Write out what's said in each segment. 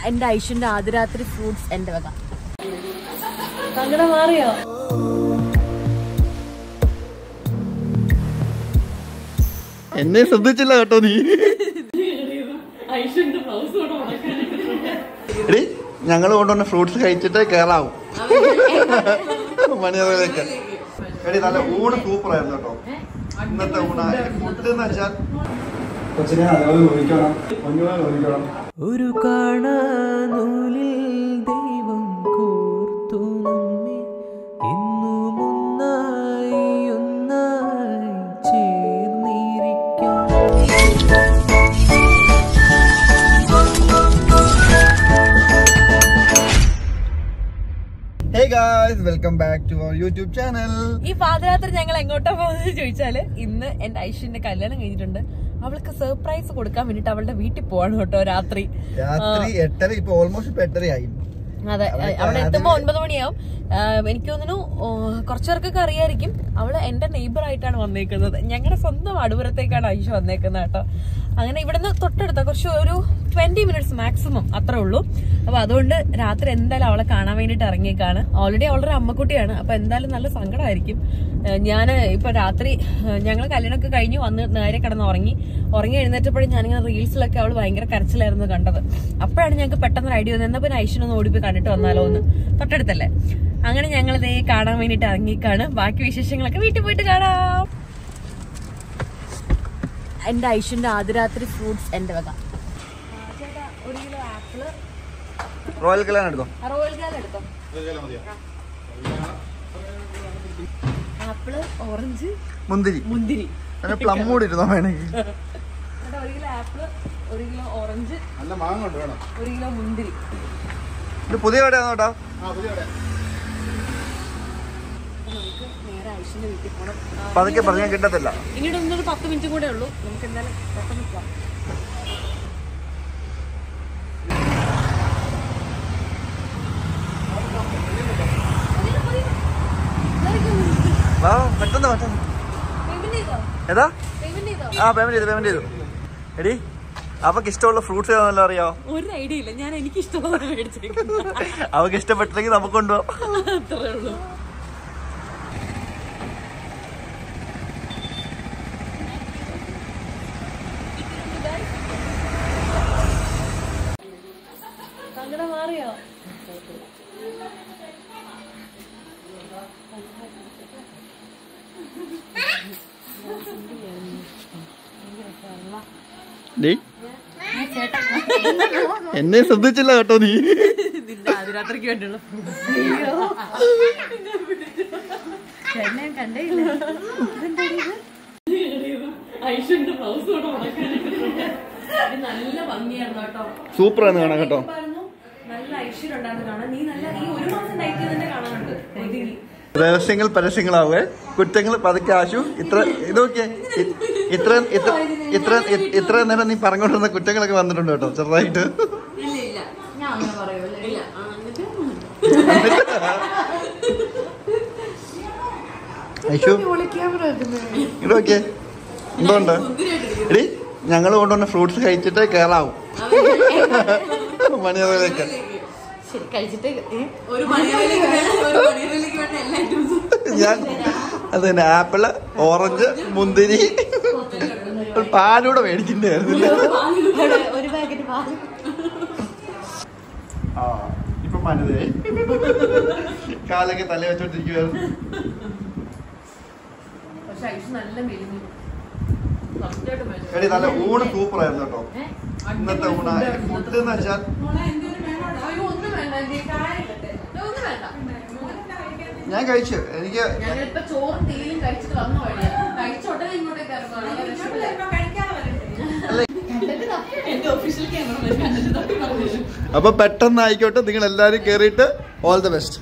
എന്റെ ഐശ്വന്റെ ആദ്യരാത്രി ഫ്രൂട്ട്സ് എന്റെ വക സങ്കടം മാറിയോ എന്നെ ശ്രദ്ധിച്ചില്ല കേട്ടോ നീ എടി ഞങ്ങൾ കൊണ്ടുവന്ന ഫ്രൂട്ട്സ് കഴിച്ചിട്ട് കേറാവും മണിയറയിലേക്ക് എടി നല്ല ഊണ് സൂപ്പർ ആയിരുന്നു കേട്ടോ ഇന്നത്തെ ഊണ് ഫുഡ് എന്ന് വെച്ചാൽ കൊച്ചിനെ അതേപോലെ നോക്കണം കുഞ്ഞുങ്ങളെ നോക്കണം ഒരു കാണാനൂലിൽ ദൈവം കോർത്തു നമ്മെ എന്നും ഒന്നായി ഒന്നായി ചേർന്നിരിക്കാം hey guys welcome back to our YouTube channel ഈ പാദയാത്ര ഞങ്ങൾ എങ്ങോട്ടാ പോകുന്നത് ചോദിച്ചാല് ഇന്ന് എന്റെ ഐശ്വന്റെ കല്യാണം കഴിഞ്ഞിട്ടുണ്ട് അവൾക്ക് സർപ്രൈസ് കൊടുക്കാൻ വേണ്ടിട്ട് അവളുടെ വീട്ടിൽ പോവാണ് കേട്ടോ രാത്രി രാത്രി എട്ടര ഇപ്പൊ ഓൾമോസ്റ്റ് ഇപ്പൊ എട്ടരയായി അതെ അവിടെ അവിടെ ആദ്യമേ- എത്തുമ്പോ ഒൻപത് മണിയാവും ആഹ് എനിക്ക് തോന്നുന്നു ഓ, കുറച്ച് പേർക്കൊക്കെ അറിയായിരിക്കും അവള് എന്റെ നെയ്ബർ ആയിട്ടാണ് വന്നേക്കുന്നത് ഞങ്ങളുടെ സ്വന്തം അടുപുരത്തേക്കാണ് ഐഷ വന്നേക്കുന്നത് കേട്ടോ അങ്ങനെ ഇവിടുന്ന് തൊട്ടടുത്ത കുറച്ച് ഒരു ട്വന്റി മിനിറ്റ്സ് മാക്സിമം അത്രേ ഉള്ളൂ അപ്പൊ അതുകൊണ്ട് രാത്രി എന്തായാലും അവളെ കാണാൻ വേണ്ടിട്ട് ഇറങ്ങിയേക്കാണ് ഓൾറെഡി അവളുടെ അമ്മക്കുട്ടിയാണ് അപ്പൊ എന്തായാലും നല്ല സങ്കടമായിരിക്കും ഞാൻ ഇപ്പൊ രാത്രി ഞങ്ങൾ കല്യാണമൊക്കെ കഴിഞ്ഞു വന്ന് നേരെ കിടന്ന് ഉറങ്ങി ഉറങ്ങി എഴുന്നേറ്റപ്പോഴും ഞാനിങ്ങനെ റീൽസിലൊക്കെ അവൾ ഭയങ്കര കരച്ചിലായിരുന്നു കണ്ടത് അപ്പോഴാണ് ഞങ്ങൾക്ക് പെട്ടെന്ന് ഒരു ഐഡിയ വന്നത് എന്നാ പിന്നെ ഐശ്വനൊന്ന് ഓടിപ്പോയി കണ്ടിട്ട് വന്നാലോ എന്ന് തൊട്ടടുത്തല്ലേ അങ്ങനെ ഞങ്ങൾ ഇതേ കാണാൻ വേണ്ടിട്ട് ഇറങ്ങിക്കാണ് ബാക്കി വിശേഷങ്ങളൊക്കെ വീട്ടിൽ പോയിട്ട് കാണാം എന്റെ ഐശ്വന്റെ ആദ്യരാത്രി ഫ്രൂട്ട്സ് എന്റെ വക ഒരു കിലോ ആപ്പിള് റോയൽ കല്യാണം എടുത്തോ റോയൽ ഗാൽ എടുത്തോ ആപ്പിള് ഓറഞ്ച് മുന്തിരി മുന്തിരി പിന്നെ പ്ലം കൂടി ഇരുന്നോ വേണമെങ്കിൽ എന്നിട്ട് ഒരു കിലോ ആപ്പിള് ഒരു കിലോ ഓറഞ്ച് നല്ല മാങ്ങ ഉണ്ട് വേണം ഒരു കിലോ മുന്തിരി ഇത് പുതിയ കടയാണോ കേട്ടോ ആ പുതിയ കട അപ്പൊ നമുക്ക് നേരെ ഐശ്വന്റെ വീട്ടിൽ പോകണം അപ്പൊ അതൊക്കെ പറഞ്ഞാൽ കിട്ടത്തില്ല ഇനിയുടെ ഒന്നൊരു പത്ത് മിനിറ്റ് കൂടെ ഉള്ളൂ നമുക്ക് എന്തായാലും പെട്ടെന്ന് പോവാം വാ പെട്ടെന്ന് പെട്ടെന്ന് പേയ്മെന്റ് ചെയ്തോ ഏതാ പേയ്മെന്റ് ചെയ്തോ ആ പേയ്മെന്റ് ചെയ്തു പേയ്മെന്റ് ചെയ്തു എടി അവക്ക് ഇഷ്ടമുള്ള ഫ്രൂട്ട്സ് ഏതാണെന്നല്ലോ അറിയോ ഒരു ഐഡിയ ഇല്ല ഞാൻ എനിക്ക് ഇഷ്ടമുള്ളത് മേടിച്ചേക്കുന്നത് അവക്ക് ഇഷ്ടപ്പെട്ടില്ലെങ്കിൽ നമുക്ക് കൊണ്ടുപോകാം അത്രേ ഉള്ളൂ സങ്കടം മാറിയോ ഡി എന്നെ ശ്രദ്ധിച്ചില്ല കേട്ടോ നീ നിന്റെ ആദ്യരാത്രിക്ക് വേണ്ടിയുള്ള ചേട്ടനെ ഞാൻ കണ്ടേ ഇല്ല ഐശ്വന്റെ ബ്ലൗസ് കൂടെ ഉണക്കാനിട്ടിട്ടുണ്ട്. ഇത് നല്ല ഭംഗിയായിരുന്നു കേട്ടോ സൂപ്പർ ആണ് കാണാൻ കേട്ടോ പറഞ്ഞു നല്ല ഐശ്വര്യം ഉണ്ടായിരുന്നു കാണാൻ നീ നല്ല ഈ ഒരു മാസം ഡയറ്റ് തന്നെ കാണാനുണ്ട് ഒതുങ്ങി രഹസ്യങ്ങൾ പരസ്യങ്ങളാവേ കുറ്റങ്ങൾ പതുക്കെ ആശു ഇത്ര ഇതൊക്കെ ഇത്ര ഇത്ര ഇത്ര ഇത്ര നേരം നീ പറഞ്ഞുകൊണ്ടിരുന്ന കുറ്റങ്ങളൊക്കെ വന്നിട്ടുണ്ട് കേട്ടോ ചെറുതായിട്ട് ഇല്ല ഇല്ല ഞാൻ അങ്ങനെ പറയൂല ഇല്ല ആ, എന്നിട്ട് ഐഷു ഇതൊക്കെ എന്തുകൊണ്ട് എടി ഞങ്ങൾ കൊണ്ടുവന്ന ഫ്രൂട്ട്സ് കഴിച്ചിട്ട് കേറാവും മണിയറയിലേക്ക് ശരി കഴിച്ചിട്ട് ഒരു മണിയിലേക്ക് വേണം ഒരു മണിയിലേക്ക് വേണം എല്ലാ ഐറ്റംസും ഞാൻ അത് തന്നെ ആപ്പിള് ഓറഞ്ച് മുന്തിരി ഒരു പാലൂടെ മേടിക്കണ്ടായിരുന്നില്ല ഒരു പാക്കറ്റ് പാല് ആ ഇപ്പൊ മനതേ കാലൊക്കെ തല വെച്ചോണ്ടിരിക്കുവായിരുന്നു പക്ഷെ ഐസ് നല്ല മെലിഞ്ഞു ഫസ്റ്റായിട്ട് മെലിഞ്ഞു. എടി നല്ല ഊണ് സൂപ്പർ ആയിരുന്നു കേട്ടോ ഏ? ഇന്നത്തെ ഊണ് ഫുഡ് എന്ന് വെച്ചാൽ അയ്യോ, ഒന്നും വേണ്ട, എന്റെ ഈ കായ ഇടട്ടെ. ഒന്നും വേണ്ട. ഞാൻ കഴിച്ചു എനിക്ക് ഞങ്ങളിപ്പോ ചോറും തേയിലും കഴിച്ചിട്ട് വന്ന വഴിയാ കഴിച്ച ഉടനെ ഇങ്ങോട്ടേക്ക് ഇറങ്ങുവാണ് എന്റെ ഒഫീഷ്യൽ ക്യാമറ അപ്പൊ പെട്ടെന്ന് ആയിക്കോട്ടെ നിങ്ങൾ എല്ലാരും കേറിയിട്ട് ഓൾ ദ ബെസ്റ്റ്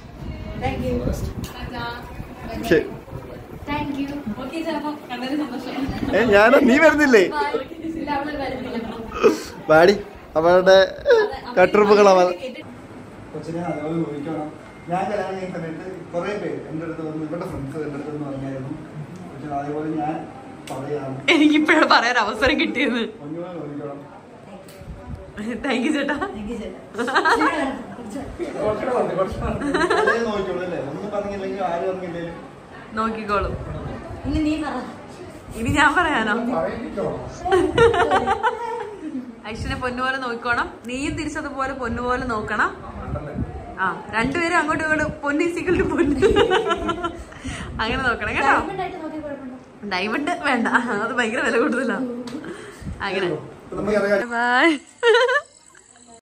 ശരി ഓക്കെ ചേട്ടാ കണ്ടതിന് സന്തോഷം ഏ ഞാൻ നീ വരുന്നില്ലേ ഇല്ല, അവള് വരുന്നില്ല. പാടി അവരുടെ കട്ടുറുപ്പുകളാ കൊച്ചിനെ അതേപോലെ നോക്കണം ഞാൻ കല്യാണം കഴിഞ്ഞ സമയത്ത് കുറെ പേര് എൻ്റെ അടുത്ത് വന്നു ഇവരുടെ ഫ്രണ്ട്സ് എൻ്റെ അടുത്ത് പറഞ്ഞായിരുന്നു പക്ഷെ അതേപോലെ ഞാൻ പറയാം എനിക്കിപ്പോഴും പറയാൻ അവസരം കിട്ടിയത് കുഞ്ഞുങ്ങളെ നോക്കണം താങ്ക് യു ചേട്ടാ നോക്കിക്കോളൂ അല്ലേ ഒന്നും പറഞ്ഞില്ലെങ്കിൽ ആരും പറഞ്ഞില്ലെങ്കിലും നോക്കിക്കോളും ഇനി ഞാൻ പറയാനോ ഐശ്വര്യ പൊന്നുപോലെ നോക്കിക്കോണം നീയും തിരിച്ചതുപോലെ പൊന്നുപോലെ നോക്കണം ആ രണ്ടുപേരും അങ്ങോട്ടും ഇങ്ങോട്ടും പൊന്നി സിക്കളുടെ പൊന്നു അങ്ങനെ നോക്കണം കേട്ടോ ഡയമണ്ട് വേണ്ട അത് ഭയങ്കര വില കൂടുതലാണ് അങ്ങനെ നമുക്കറിയാം ബൈ